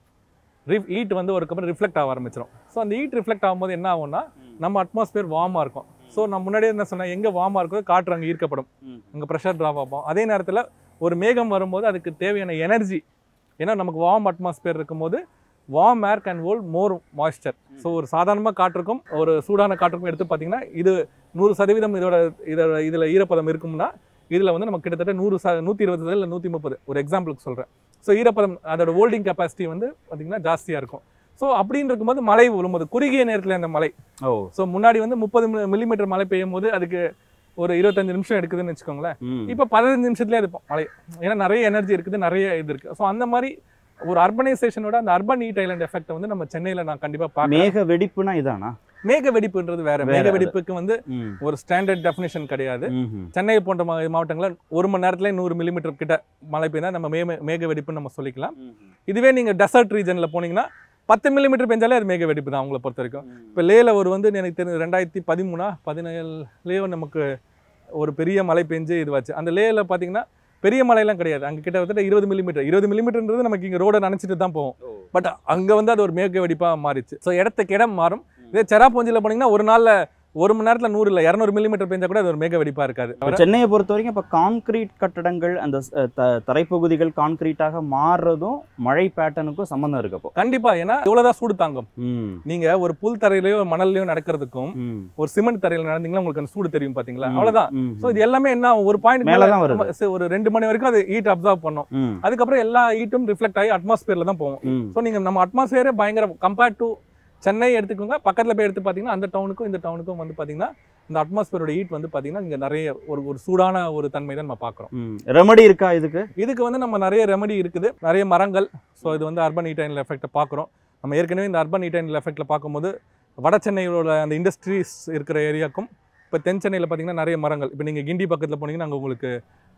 ஈட் வந்து ஒரு கப்பறம் ரிஃப்ளெக்ட் ஆக ஆரம்பிச்சிடும் ஸோ அந்த ஈட் ரிஃப்ளெக்ட் ஆகும்போது என்ன ஆகும்னா நம்ம அட்மாஸ்பியர் வார்மாக இருக்கும் ஸோ நான் முன்னாடியே என்ன சொன்னேன் எங்கே வார்மாக இருக்கோ காற்று அங்கே ஈர்க்கப்படும் அங்கே ப்ரெஷர் ட்ராப் ஆகும் அதே நேரத்தில் ஒரு மேகம் வரும்போது அதுக்கு தேவையான எனர்ஜி ஏன்னா நமக்கு வார்ம் அட்மாஸ்பியர் இருக்கும்போது warm air can hold more moisture so ஒரு சாதாரணமாக காற்றுக்கும் ஒரு சூடான காற்றுக்கும் எடுத்து பார்த்தீங்கன்னா இது நூறு சதவீதம் இதோட இதோட இதில் ஈரப்பதம் இருக்கும்னா இதில் வந்து நமக்கு கிட்டத்தட்ட நூறு ச நூற்றி இருபது இல்லை நூற்றி முப்பது ஒரு எக்ஸாம்பிளுக்கு சொல்கிறேன் ஸோ ஈரப்பதம் அதோட ஹோல்டிங் கெப்பாசிட்டி வந்து பார்த்திங்கன்னா ஜாஸ்தியாக இருக்கும் ஸோ அப்படின்னு இருக்கும்போது மழை விழும்போது குறுகிய நேரத்தில் அந்த மழை ஓ ஸோ முன்னாடி வந்து முப்பது மில்லிமீட்டர் மழை பெய்யும் போது அதுக்கு ஒரு இருபத்தஞ்சு நிமிஷம் எடுக்குதுன்னு வச்சுக்கோங்களேன் ம். இப்போ பதினஞ்சு நிமிஷத்துலேயே அது மழை ஏன்னா நிறைய எனர்ஜி இருக்குது நிறைய இது இருக்குது ஸோ அந்த மாதிரி ஒரு அர்பனைசேஷனோட அந்த அர்பன் ஈட் ஐலண்ட் எஃபெக்ட் வந்து நம்ம சென்னையில் நான் கண்டிப்பாக பார்க்க மேக வெடிப்புனா இதானா மேக வெடிப்புன்றது வேற வேற மேக அது. வெடிப்புக்கு வந்து ம். ஒரு ஸ்டாண்டர்ட் டெஃபினேஷன் கிடையாது ம்ஹும். சென்னை போன்ற மா- மாவட்டங்களில் ஒரு மணி நேரத்துல நூறு மில்லிமீட்டர் கிட்ட மழை பெய்தா நம்ம மே மேக வெடிப்புன்னு நம்ம சொல்லிக்கலாம் ம்ஹும். இதுவே நீங்கள் டெசர்ட் ரீஜனில் போனீங்கன்னா பத்து மில்லிமீட்டர் பெஞ்சாலே அது மேக வெடிப்பு தான் அவங்கள பொறுத்த வரைக்கும் இப்போ லேல ஒரு வந்து எனக்கு தெரிஞ்சு ரெண்டாயிரத்தி பதிமூணா பதினேழுலேயோ நமக்கு ஒரு பெரிய மழை பெஞ்சு இதுவாச்சு அந்த லேல பார்த்தீங்கன்னா பெரிய மழையெல்லாம் கிடையாது அங்கே கிட்டத்தட்ட இருபது மில்லிமீட்டர் இருபது மில்லிமீட்டர்ன்றது நமக்கு இங்கே ரோடை நினச்சிட்டு தான் போவோம் ஓ. பட் அங்கே வந்து அது ஒரு மேக வெடிப்பாக மாறிச்சு ஸோ இடத்துக்கு இடம் மாறும் இதே செராப்பூஞ்சியில் போனீங்கன்னா ஒரு நாளில் ஒரு மணி நேரத்தில் நூறு இல்லை இரநூறு மில்லிமீட்டர் பெஞ்சா கூட அது ஒரு மேக வெடிப்பாக இருக்காது இப்ப சென்னையை பொறுத்த வரைக்கும் இப்போ கான்கிரீட் கட்டடங்கள் அந்த ஸ்- த- தரைப்பகுதிகள் கான்கிரீட்டாக மாறுறதும் மழை பேட்டர்னுக்கும் சம்மந்தம் இருக்கப்போ கண்டிப்பா ஏன்னா இவ்வளவுதான் சூடு தாங்கும் ம் நீங்க ஒரு புல் தரையிலயோ மணல்லையோ நடக்கிறதுக்கும் ம் ஒரு சிமெண்ட் தரையில நடந்தீங்கன்னா உங்களுக்கு அந்த சூடு தெரியும் பாத்தீங்களா ம். அவ்வளவுதான் ம். சோ இது எல்லாமே என்ன ஆகும்? ஒரு பாயிண்ட் மேல தான் வருது. ஒரு ரெண்டு மணி வரைக்கும் அது ஹீட் அப்சர்வ் பண்ணும் ம் அதுக்கப்புறம் எல்லா ஹீட்டும் ரிஃப்ளெக்ட் ஆகி அட்மாஸ்பியர்ல தான் போகும் ம் ஸோ நீங்க நம்ம அட்மாஸ்பியரே பயங்கர கம்பேர்ட் டு சென்னை எடுத்துக்கோங்க பக்கத்துல போய் எடுத்து பாத்தீங்கன்னா அந்த டவுனுக்கும் இந்த டவுனுக்கும் வந்து பாத்தீங்கன்னா இந்த அட்மாஸ்பியரோட ஹீட் வந்து பாத்தீங்கன்னா இங்க நிறைய ஒரு ஒரு சூடான ஒரு தன்மை தான் நம்ம பாக்குறோம் ம் ரெமடி இருக்கா இதுக்கு இதுக்கு வந்து நம்ம நிறைய ரெமெடி இருக்குது நிறைய மரங்கள் ஸோ இது வந்து அர்பன் ஈட்டைனில் எஃபெக்ட்டை பார்க்குறோம் நம்ம ஏற்கனவே இந்த அர்பன் ஈட்டைனில் எஃபெக்ட்டில் பார்க்கும்போது வட சென்னையோட அந்த இண்டஸ்ட்ரீஸ் இருக்கிற ஏரியாக்கும் இப்போ தென் சென்னையில் பார்த்தீங்கன்னா நிறைய மரங்கள் இப்போ நீங்கள் கிண்டி பக்கத்தில் போனீங்கன்னா அங்கே உங்களுக்கு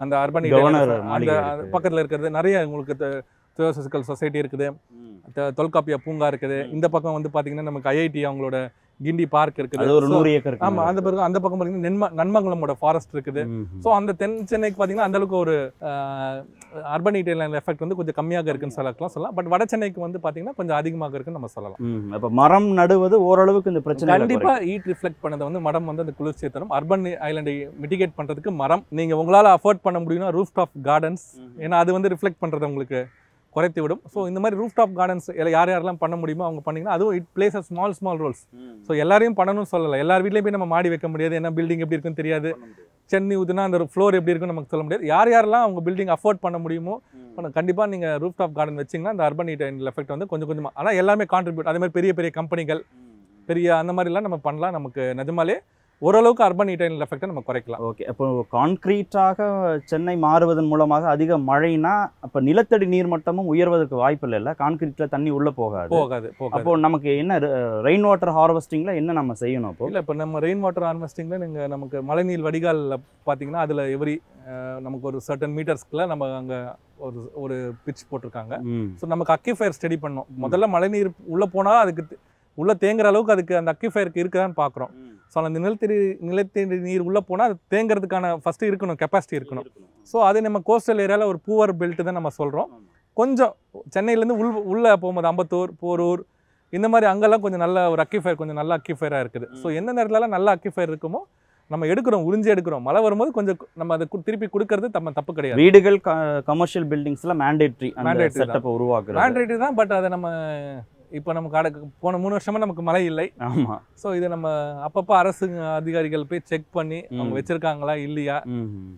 அந்த அர்பன் கவர்னர் அந்த மாளிகை அந்த இருக்கு. பக்கத்துல இருக்கிறது நிறைய உங்களுக்கு தியோசபிக்கல் சொசைட்டி இருக்குது ம். த- தொல்காப்பிய பூங்கா இருக்குது ம். இந்த பக்கம் வந்து பாத்தீங்கன்னா நமக்கு ஐஐடி அவங்களோட கிண்டி பார்க் இருக்குது அது ஒரு So, நூறு ஏக்கர் ஆமா அந்த பிறகு அந்த பக்கம் பாத்தீங்கன்னா நென்ம நன்மங்கலமோட ஃபாரஸ்ட் இருக்குது ஸோ அந்த தென் சென்னைக்கு பார்த்தீங்கன்னா அந்த அளவுக்கு ஒரு அர்பன் இட்டேரியல் எஃபெக்ட் வந்து கொஞ்சம் கம்மியாக இருக்குன்னு சொல்லலாம் சொல்லலாம் பட் வட சென்னைக்கு வந்து பார்த்தீங்கன்னா கொஞ்சம் அதிகமாக இருக்குன்னு நம்ம சொல்லலாம் அப்ப மரம் நடுவது ஓரளவுக்கு இந்த பிரச்சனை கண்டிப்பா ஈட் ரிஃப்ளெக்ட் பண்ணது வந்து மரம் வந்து அந்த குளிர்ச்சியை தரும் அர்பன் ஐலண்டை மிட்டிகேட் பண்றதுக்கு மரம் நீங்க உங்களால அஃபோர்ட் பண்ண முடியும்னா ரூஃப் டாப் கார்டன்ஸ் ஏன்னா அது வந்து ரிஃப்ளெக்ட் பண்றது உங்களுக்கு குறைத்து விடும் ஸோ இந்த மாதிரி ரூஃப் டாப் கார்டன்ஸ் யார் யாரெல்லாம் பண்ண முடியுமோ அவங்க பண்ணீங்கன்னா அதுவும் it plays a small small roles so எல்லாரையும் பண்ணணும்னு சொல்லலை எல்லார் வீட்லேயும் போய் நம்ம மாடி வைக்க முடியாது என்ன பில்டிங் எப்படி இருக்குன்னு தெரியாது சென்னை ஊதுனா அந்த ஃப்ளோர் எப்படி இருக்குன்னு நமக்கு சொல்ல முடியாது யார் யாரெல்லாம் அவங்க பில்டிங் அஃபோர்ட் பண்ண முடியுமோ பண்ண கண்டிப்பாக நீங்கள் ரூஃப் டாப் கார்டன் வச்சிங்கன்னா அந்த அர்பன் ஹீட் எஃபெக்ட் வந்து கொஞ்சம் கொஞ்சமாக ஆனால் எல்லாமே கான்ட்ரிபியூட் அதே மாதிரி பெரிய பெரிய கம்பெனிகள் பெரிய அந்த மாதிரிலாம் நம்ம பண்ணலாம் நமக்கு நிஜமாலே ஓரளவுக்கு அர்பன் ஹீட் எஃபெக்ட்டை நம்ம குறைக்கலாம் ஓகே அப்போ கான்கிரீட்டாக சென்னை மாறுவதன் மூலமாக அதிக மழைனா அப்ப நிலத்தடி நீர் மட்டமும் உயர்வதற்கு வாய்ப்பு இல்லைல்ல கான்கிரீட்ல தண்ணி உள்ள போகாது போகாது போகாது அப்போ நமக்கு என்ன ரெயின் வாட்டர் ஹார்வெஸ்டிங்ல என்ன நம்ம செய்யணும் அப்போ இல்லை இப்போ நம்ம ரெயின் வாட்டர் ஹார்வெஸ்டிங்கில் நீங்கள் நமக்கு மழைநீர் வடிகாலில் பார்த்தீங்கன்னா அதில் எவ்ரி நமக்கு ஒரு சர்டன் மீட்டர்ஸ்க்குள்ள நம்ம அங்கே ஒரு ஒரு பிட்ச் போட்டிருக்காங்க ம். ஸோ நமக்கு அக்கிஃபயர் ஸ்டடி பண்ணோம் முதல்ல மழைநீர் உள்ளே போனால் அதுக்கு தே- உள்ள தேங்குற அளவுக்கு அதுக்கு அந்த அக்கிஃபயருக்கு இருக்குதான்னு பார்க்குறோம் ஸோ அந்த நிலத்தடி நிலத்தடி நீர் உள்ளே போனால் அது தேங்குறதுக்கான ஃபஸ்ட்டு இருக்கணும் கெப்பாசிட்டி இருக்கணும் ஸோ அது நம்ம கோஸ்டல் ஏரியாவில் ஒரு பூவர் பெல்ட் தான் நம்ம சொல்கிறோம் கொஞ்சம் சென்னையிலேருந்து உள் உள்ளே போகும்போது அம்பத்தூர் போரூர் இந்த மாதிரி அங்கெல்லாம் கொஞ்சம் நல்ல ஒரு அக்கிஃபயர் கொஞ்சம் நல்ல அக்கிஃபயராக இருக்குது ஸோ எந்த நேரத்துலலாம் நல்ல அக்கிஃபயர் இருக்குமோ நம்ம எடுக்கிறோம் உறிஞ்சி எடுக்கிறோம் மழை வரும்போது கொஞ்சம் கு- நம்ம அதை கு- திருப்பி கொடுக்கறது நம்ம தப்பு கிடையாது வீடுகள் கமர்ஷியல் பில்டிங்ஸ்ல மேண்டேட்ரி அந்த Mandatory தான். செட்டப்பை உருவாக்குறது மேண்ட்ரேட்டு தான் பட் அதை நம்ம இப்போ நமக்கு அடக்கு போன மூணு வருஷமா நமக்கு மழை இல்லை ஆமா ஸோ இதை நம்ம அப்பப்போ அரசு அதிகாரிகள் போய் செக் பண்ணி அவங்க ம். வச்சிருக்காங்களா இல்லையா ம்.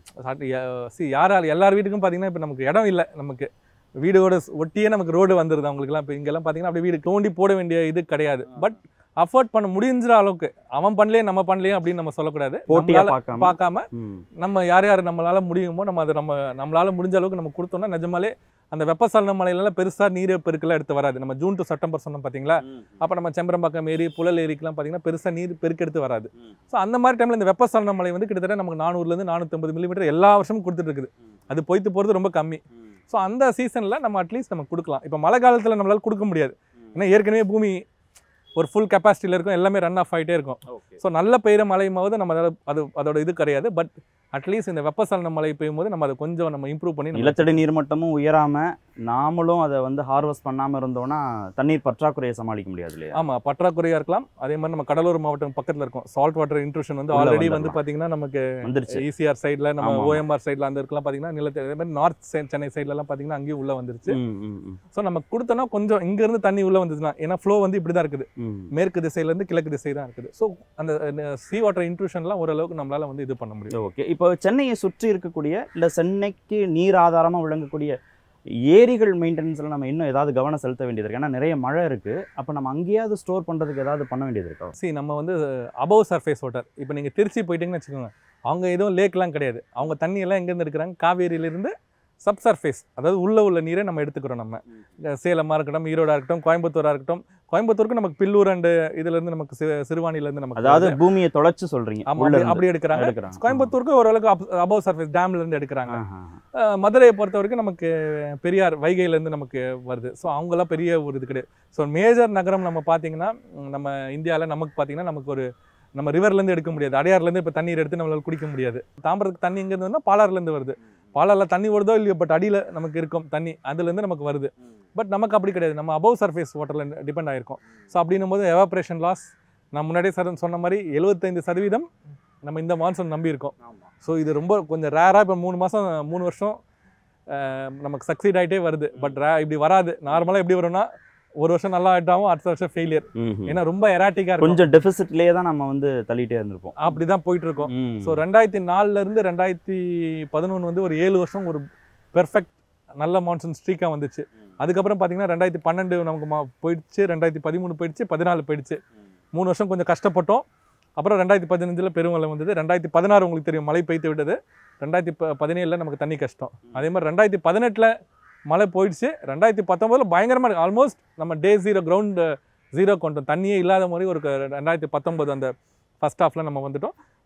சி யாரால் எல்லார் வீட்டுக்கும் பார்த்தீங்கன்னா இப்போ நமக்கு இடம் இல்லை நமக்கு வீடோட ஸ்- ஒட்டியே நமக்கு ரோடு வந்துருது அவங்களுக்குலாம் இப்போ இங்கெல்லாம் பார்த்தீங்கன்னா அப்படியே வீடு தோண்டி போட வேண்டிய இது கிடையாது பட் அஃபோர்ட் பண்ண முடிஞ்சிற அளவுக்கு அவன் பண்ணலையே நம்ம பண்ணலையே அப்படின்னு நம்ம சொல்லக்கூடாது போட்டியா நம்மளால பார்க்காம பார்க்காம ம். நம்ம யார் யார் நம்மளால முடியுமோ நம்ம அதை நம்ம நம்மளால முடிஞ்ச அளவுக்கு நம்ம கொடுத்தோம்னா நிஜமாலே அந்த வெப்பசலன மலையிலலாம் பெருசா நீர் பெருக்கெல்லாம் எடுத்து வராது நம்ம ஜூன் டு செப்டம்பர் சொன்னோம் பார்த்தீங்களா அப்போ நம்ம செம்பரம்பாக்கம் ஏரி புழல் ஏரிக்கெல்லாம் பார்த்தீங்கன்னா பெருசாக நீர் பெருக்கெடுத்து வராது ம். ஸோ அந்த மாதிரி டைமில் இந்த வெப்பசலன மலை வந்து கிட்டத்தட்ட நமக்கு நானூறுலேருந்து நானூற்றம்பது மில்லிமீட்டர் எல்லா வருஷமும் கொடுத்துட்டு இருக்குது அது பொய்த்து போகிறது ரொம்ப கம்மி ஸோ அந்த சீசனில் நம்ம அட்லீஸ்ட் நம்ம கொடுக்கலாம் இப்போ மழை காலத்தில் நம்மளால கொடுக்க முடியாது ஏன்னா ஏற்கனவே பூமி ஒரு ஃபுல் கெப்பாசிட்டியில் இருக்கும் எல்லாமே ரன் ஆஃப் ஆகிட்டே இருக்கும் ஓகே ஸோ நல்ல பெய்கிற மழையும்போது நம்ம அதால- அது அதோட இது கிடையாது பட் அட்லீஸ்ட் இந்த வெப்பசலன மழை பெய்யும் போது நம்ம அதை கொஞ்சம் நம்ம இம்ப்ரூவ் பண்ணி நம்ம நிலத்தடி நீர் மட்டமும் உயராம நாமளும் அதை வந்து ஹார்வெஸ்ட் பண்ணாம இருந்தோம்னா தண்ணீர் பற்றாக்குறையை சமாளிக்க முடியாது இல்லையா ஆமா பற்றாக்குறையா இருக்கலாம் அதே மாதிரி நம்ம கடலூர் மாவட்டம் பக்கத்துல இருக்கும் சால்ட் வாட்டர் இன்ட்ரூஷன் வந்து உள்ள ஆல்ரெடி வந்து வந்துடலாம். பாத்தீங்கன்னா நமக்கு வந்துருச்சு ஈசிஆர் சைடுல நம்ம ஆமா. ஓஎம்ஆர் சைடுல அந்த இருக்கலாம் பாத்தீங்கன்னா நிலத்தடி அதே மாதிரி நார்த் சென்னை சைடுல எல்லாம் பாத்தீங்கன்னா அங்கேயும் உள்ள வந்துருச்சு ம், ம், ம், ஸோ நம்ம கொடுத்தோம்னா கொஞ்சம் இங்க இருந்து தண்ணி உள்ள வந்துச்சுன்னா ஏன்னா ஃப்ளோ வந்து இப்படி தான் இருக்குது ம். மேற்கு திசையில இருந்து கிழக்கு திசை தான் இருக்குது ஸோ அந்த சி வாட்டர் இன்ட்ரூஷன்லாம் ஓரளவுக்கு நம்மளால வந்து இது பண்ண முடியும் ஓகே இப்போ சென்னையை சுற்றி இருக்கக்கூடிய இல்ல சென்னைக்கு நீர் ஆதாரமா விளங்கக்கூடிய ஏரிகள் மெயின்டெனன்ஸ்ல நம்ம இன்னும் ஏதாவது கவனம் செலுத்த வேண்டியது இருக்கு ஏன்னா நிறைய மழை இருக்கு அப்ப நம்ம அங்கேயாவது ஸ்டோர் பண்றதுக்கு ஏதாவது பண்ண வேண்டியது இருக்கா சி நம்ம வந்து அபவ் சர்ஃபேஸ் வாட்டர் இப்போ நீங்கள் திருச்சி போயிட்டீங்கன்னு வச்சுக்கோங்க அவங்க எதுவும் லேக்லாம் கிடையாது அவங்க தண்ணி எல்லாம் எங்கேருந்து எடுக்கிறாங்க காவேரியிலேருந்து சப் சர்ஃபேஸ் அதாவது உள்ள உள்ள நீரை நம்ம எடுத்துக்கிறோம் நம்ம இங்க சேலமா இருக்கட்டும் ஈரோடா இருக்கட்டும் கோயம்புத்தூரா இருக்கட்டும் கோயம்புத்தூருக்கு நமக்கு பில்லூர் அண்ட் இதுல இருந்து நமக்கு சி- சிறுவாணியில நமக்கு அதாவது வருது. பூமியை தொலைச்சு சொல்றீங்க ஆமா உள்ள அப்படி- இருந்து அப்படி எடுக்கிறாங்க எடுக்கிறாங்க கோயம்புத்தூருக்கு ஓரளவுக்கு அபவ் சர்ஃபேஸ் டேம்ல இருந்து எடுக்கிறாங்க ஆஹா. அஹ் மதுரையை பொறுத்த வரைக்கும் நமக்கு பெரியார் வைகையில இருந்து நமக்கு வருது ஸோ அவங்கெல்லாம் பெரிய ஒரு இது கிடையாது ஸோ மேஜர் நகரம் நம்ம பார்த்தீங்கன்னா ம், நம்ம இந்தியாவில் நமக்கு பார்த்தீங்கன்னா நமக்கு ஒரு நம்ம ரிவர்லேருந்து எடுக்க முடியாது அடையார்லேருந்து இப்போ தண்ணீர் எடுத்து நம்மளால குடிக்க முடியாது தாம்பரத்துக்கு தண்ணி எங்கேருந்து வந்தால் பாலாறுலேருந்து வருது பாலாறில் தண்ணி வருதோ இல்லையோ பட் அடியில் நமக்கு இருக்கும் தண்ணி அதுலேருந்து நமக்கு வருது பட் நமக்கு அப்படி கிடையாது நம்ம அபவ் சர்ஃபேஸ் வாட்டரில் டிபெண்ட் ஆயிருக்கோம் ஸோ அப்படின்னும் போது எவாப்ரேஷன் லாஸ் நான் முன்னாடியே சார் சொன்ன மாதிரி எழுபத்தைந்து சதவீதம் நம்ம இந்த மான்சூன் நம்பி இருக்கோம் ஸோ இது ரொம்ப கொஞ்சம் ரேராக இப்போ மூணு மாதம் மூணு வருஷம் அஹ், நமக்கு சக்சீட் ஆகிட்டே வருது பட் ரே இப்படி வராது நார்மலாக எப்படி வரும்னா ஒரு வருஷம் நல்லா ஆகிட்டாவும் அடுத்த வருஷம் ஃபெயிலியர் ம்ஹும். ஏன்னா ரொம்ப எராட்டிக்காக இருக்கும் கொஞ்சம் டெபிசிட்லயே தான் நம்ம வந்து தள்ளிட்டே இருந்திருப்போம் அப்படி தான் போயிட்டு இருக்கோம் ம். ஸோ ரெண்டாயிரத்தி நாலுலேருந்து ரெண்டாயிரத்தி பதினொன்று வந்து ஒரு ஏழு வருஷம் ஒரு பெர்ஃபெக்ட் நல்ல மான்சூன் ஸ்ட்ரீக்காக வந்துச்சு அதுக்கப்புறம் பார்த்தீங்கன்னா ரெண்டாயிரத்தி பன்னெண்டு நமக்கு மா போயிடுச்சு ரெண்டாயிரத்தி பதிமூணு போயிடுச்சு பதினாலு போயிடுச்சு மூணு வருஷம் கொஞ்சம் கஷ்டப்பட்டோம் அப்புறம் ரெண்டாயிரத்தி பதினஞ்சில் பெருமழை வந்தது ரெண்டாயிரத்தி பதினாறு உங்களுக்கு தெரியும் மழை பெய்து விட்டது ரெண்டாயிரத்தி ப பதினேழில் நமக்கு தண்ணி கஷ்டம் அதே மாதிரி ரெண்டாயிரத்தி பதினெட்டில் மழை போயிடுச்சு ரெண்டாயிரத்தி பத்தொம்போதில் பயங்கரமாக ஆல்மோஸ்ட் நம்ம டே ஜீரோ கிரவுண்ட் ஜீரோ கொண்டோம் தண்ணியே இல்லாத மாதிரி ஒரு க- ரெண்டாயிரத்தி பத்தொம்போது அந்த ஃபர்ஸ்ட் ஹாஃபில் நம்ம வந்துட்டோம்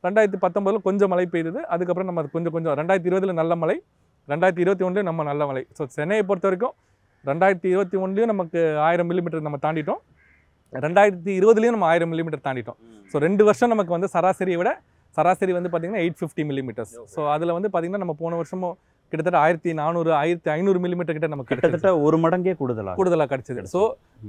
ரெண்டாயிரத்தி பத்தொம்பதில் கொஞ்சம் மழை பெய்யுது அதுக்கப்புறம் நம்ம அது கொஞ்சம் கொஞ்சம் ரெண்டாயிரத்தி இருபதில் நல்ல மழை ரெண்டாயிரத்தி இருபத்தி ஒன்றுலையும் நம்ம நல்ல மழை ஸோ சென்னையை பொறுத்த வரைக்கும் ரெண்டாயிரத்தி இருபத்தி ஒன்றுலையும் நமக்கு ஆயிரம் மில்லிமீட்டர் நம்ம தாண்டிட்டோம் ரெண்டாயிரத்தி இருபதுலையும் நம்ம ஆயிரம் மில்லிமீட்டர் தாண்டிட்டோம் ஸோ ரெண்டு வருஷம் நமக்கு வந்து சராசரியை விட சராசரி வந்து பார்த்தீங்கன்னா எயிட் ஃபிஃப்டி மில்லிமீட்டர்ஸ் ஸோ அதில் வந்து பார்த்தீங்கன்னா நம்ம போன வருஷமும் கிட்டத்தட்ட ஆயிரத்தி நானூறு ஆயிரத்தி ஐநூறு மில்லிமீட்டர் கிட்ட நமக்கு கிட்டத்தட்ட கிட்டத்தட்ட ஒரு மடங்கே கூடுதலா கூடுதலாக கிடச்சிது ஸோ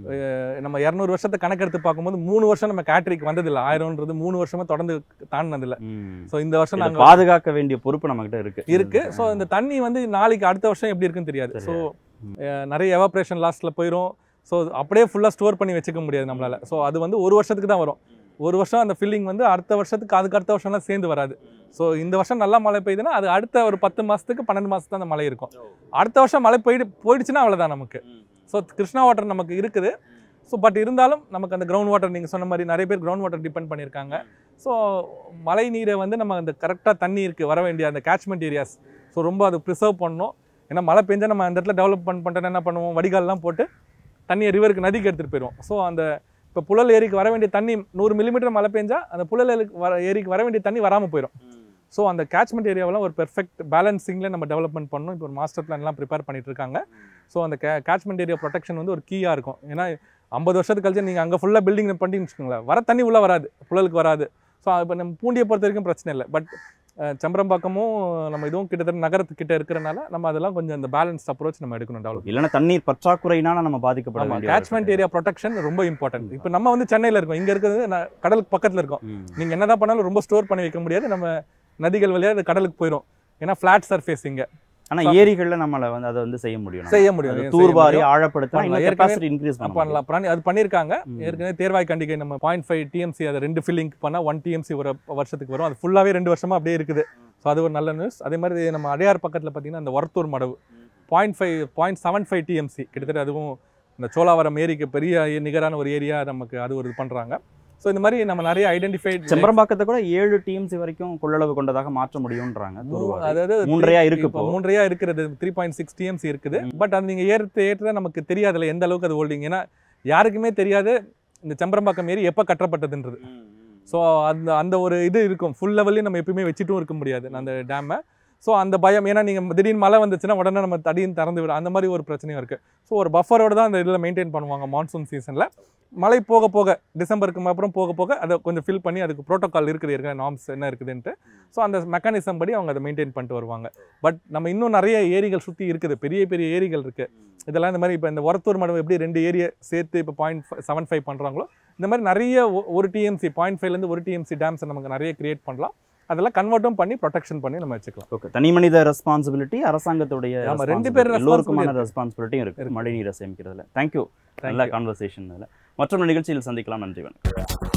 நம்ம இரநூறு வருஷத்தை கணக்கெடுத்து பார்க்கும்போது மூணு வருஷம் நம்ம கேட்ரிக் வந்ததில்லை ஆயிரம்ன்றது மூணு வருஷமா தொடர்ந்து தாண்டினதில்லை ஸோ இந்த வருஷம் இதை நாங்கள் பாதுகாக்க வேண்டிய பொறுப்பு நம்ம கிட்ட இருக்கு இருக்கு ஸோ இந்த தண்ணி வந்து நாளைக்கு அடுத்த வருஷம் எப்படி இருக்குன்னு தெரியாது ஸோ நிறைய எவாப்ரேஷன் லாஸ்ட்ல போயிடும் ஸோ அப்படியே ஃபுல்லாக ஸ்டோர் பண்ணி வச்சுக்க முடியாது நம்மளால ஸோ அது வந்து ஒரு வருஷத்துக்கு தான் வரும் ஒரு வருஷம் அந்த ஃபில்லிங் வந்து அடுத்த வருஷத்துக்கு அதுக்கு அடுத்த வருஷம்லாம் சேர்ந்து வராது ஸோ இந்த வருஷம் நல்லா மழை பெய்யுதுன்னா அது அடுத்த ஒரு பத்து மாசத்துக்கு பன்னெண்டு மாசத்துக்கு அந்த மழை இருக்கும் அடுத்த வருஷம் மழை போயிடு போயிடுச்சுன்னா அவ்வளோதான் நமக்கு ஸோ கிருஷ்ணா வாட்டர் நமக்கு இருக்குது ஸோ பட் இருந்தாலும் நமக்கு அந்த கிரவுண்ட் வாட்டர் நீங்கள் சொன்ன மாதிரி நிறைய பேர் கிரவுண்ட் வாட்டர் டிபெண்ட் பண்ணியிருக்காங்க ஸோ மழை நீரை வந்து நம்ம அந்த கரெக்டாக தண்ணி இருக்குது வர வேண்டிய அந்த கேட்ச்மெண்ட் ஏரியாஸ் ஸோ ரொம்ப அதை ப்ரிசர்வ் பண்ணணும் ஏன்னா மழை பெஞ்சா நம்ம அந்த இடத்துல டெவலப்மெண்ட் பண்ணிட்டு என்ன பண்ணுவோம் வடிகால்லாம் போட்டு தண்ணியை ரிவருக்கு நதிக்கு எடுத்துகிட்டு போயிடுவோம் ஸோ அந்த இப்போ புழல் ஏரிக்கு வர வேண்டிய தண்ணி நூறு மில்லிமீட்டர் மழை பெஞ்சா அந்த புழல் ஏரிக்கு வர ஏரிக்கு வர வேண்டிய தண்ணி வராமல் போயிடும் ஸோ அந்த கேட்ச்மெண்ட் ஏரியாவெல்லாம் ஒரு பெர்ஃபெக்ட் பேலன்சிங்கில் நம்ம டெவலப்மெண்ட் பண்ணணும் இப்போ ஒரு மாஸ்டர் பிளான்லாம் ப்ரிப்பேர் பண்ணிட்டு இருக்காங்க ஸோ அந்த கே கேட்ச்மெண்ட் ஏரியா ப்ரொடெக்ஷன் வந்து ஒரு கீயாக இருக்கும் ஏன்னா ஐம்பது வருஷத்துக்கு கழிச்சு நீங்கள் அங்கே ஃபுல்லாக பில்டிங் பண்ணிட்டீங்கன்னு வச்சுக்கோங்களேன் வர தண்ணி உள்ளே வராது புழலுக்கு வராது ஸோ இப்போ நம்ம பூண்டியை பொறுத்த வரைக்கும் பிரச்சனை இல்லை பட் செம்பரம்பாக்கமும் நம்ம இதுவும் கிட்டத்தட்ட நகரத்துக்கிட்ட இருக்கிறனால நம்ம அதெல்லாம் கொஞ்சம் இந்த பேலன்ஸ் அப்ரோச் நம்ம எடுக்கணும் டெவலப் இல்லைன்னா தண்ணீர் பற்றாக்குறையினால நம்ம பாதிக்கப்பட ஆமா வேண்டிய கேட்ச்மெண்ட் ஏரியா ப்ரொடெக்ஷன் ரொம்ப இம்பார்ட்டன்ட் இப்போ நம்ம வந்து சென்னையில் இருக்கோம் இங்க இருக்கிறது ந- கடலுக்கு பக்கத்துல இருக்கோம் ம். நீங்க என்னதான் பண்ணாலும் ரொம்ப ஸ்டோர் பண்ணி வைக்க முடியாது நம்ம நதிகள் வழியா அது கடலுக்கு போயிடும் ஏன்னா ஃபிளாட் சர்ஃபேஸ் இங்க ஆனா ஏரிகள்ல நம்மள வந்து அதை வந்து செய்ய முடியும் நம்ம. செய்ய அது முடியும் செய்ய தூர்வாரி முடியும். ஆழப்படுத்தினா பண்ணலாம். இன்னும் ஏற்கனவே கெப்பாசிட்டி இன்க்ரீஸ் பண்ணலாம் பண்ணலாம் பண்ணி அது பண்ணியிருக்காங்க ம். ஏற்கனவே தேர்வாய் கண்டிகை நம்ம பாயிண்ட் ஃபைவ் டிஎம்சி அதை ரெண்டு ஃபில்லிங் பண்ணால் ஒன் டிஎம்சி ஒரு வருஷத்துக்கு வரும் அது ஃபுல்லாகவே ரெண்டு வருஷமா அப்படியே இருக்குது ஸோ அது ஒரு நல்ல நியூஸ் அதே மாதிரி நம்ம அடையார் பக்கத்தில் பார்த்தீங்கன்னா அந்த ஒரத்தூர் மடவு point five point seven five TMC கிட்டத்தட்ட அதுவும் இந்த சோலாவரம் ஏரிக்கு பெரிய நிகரான ஒரு ஏரியா நமக்கு அது ஒரு இது பண்ணுறாங்க ஸோ இந்த மாதிரி நம்ம நிறைய ஐடென்டிஃபைட் செம்பரம்பாக்கத்தை கூட ஏழு டிஎம்சி வரைக்கும் கொள்ளளவு கொண்டதாக மாற்ற முடியும்ன்றாங்க தூர்வாரி அதாவது மூன்றையா இருக்கு இப்போ இப்போ. மூன்றையா இருக்கிறது த்ரீ பாயிண்ட் சிக்ஸ் டிஎம்சி இருக்குது பட் அது நீங்கள் ஏற்ற ஏற்ற நமக்கு தெரியாதுல எந்த அளவுக்கு அது ஹோல்டிங் ஏன்னா யாருக்குமே தெரியாது இந்த செம்பரம்பாக்கம் ஏரி எப்போ கட்டப்பட்டதுன்றது ஸோ அந்த அந்த ஒரு இது இருக்கும் ஃபுல் லெவல்லையும் நம்ம எப்பயுமே வச்சுட்டும் இருக்க முடியாது அந்த டேமை ஸோ அந்த பயம் ஏன்னா நீங்கள் திடீர்னு மழை வந்துச்சுன்னா உடனே நம்ம தடியும் திறந்து விடும் அந்த மாதிரி ஒரு பிரச்சனையும் இருக்குது ஸோ ஒரு பஃபரோட தான் அந்த இதில் மெயின்டைன் பண்ணுவாங்க மான்சூன் சீசனில் மழை போக போக டிசம்பருக்கு அப்புறம் போக போக அதை கொஞ்சம் ஃபில் பண்ணி அதுக்கு ப்ரோட்டோகால் இருக்குது இருக்க நார்ம்ஸ் என்ன இருக்குதுன்ட்டு ஸோ அந்த மெக்கானிசம் படி அவங்க அதை மெயின்டைன் பண்ணிட்டு வருவாங்க பட் நம்ம இன்னும் நிறைய ஏரிகள் சுற்றி இருக்குது பெரிய பெரிய ஏரிகள் இருக்குது இதெல்லாம் இந்த மாதிரி இப்போ இந்த ஒரத்தூர் மடம் எப்படி ரெண்டு ஏரியை சேர்த்து இப்போ பாயிண்ட் செவன் ஃபைவ் பண்ணுறாங்களோ இந்த மாதிரி நிறைய ஒ- ஒரு டிஎம்சி பாயிண்ட் ஃபைவ்லேருந்து ஒரு டிஎம்சி டேம்ஸ் நமக்கு நிறைய கிரியேட் பண்ணலாம் அதெல்லாம் கன்வெர்ட்டும் பண்ணி ப்ரொடெக்ஷன் பண்ணி நம்ம வச்சுக்கலாம் ஓகே தனி மனித ரெஸ்பான்சிபிலிட்டி அரசாங்கத்துடைய ஆமா, ரெண்டு responsibility. பேர் எல்லோருக்குமான responsibility ரெஸ்பான்சிபிலிட்டியும் இருக்கு இருக்கு. மழை நீரை சேமிக்கிறதுல தேங்க்யூ Thank நல்ல you. கான்வர்சேஷன் மற்றொரு நிகழ்ச்சியில் சந்திக்கலாம் நன்றி வணக்கம்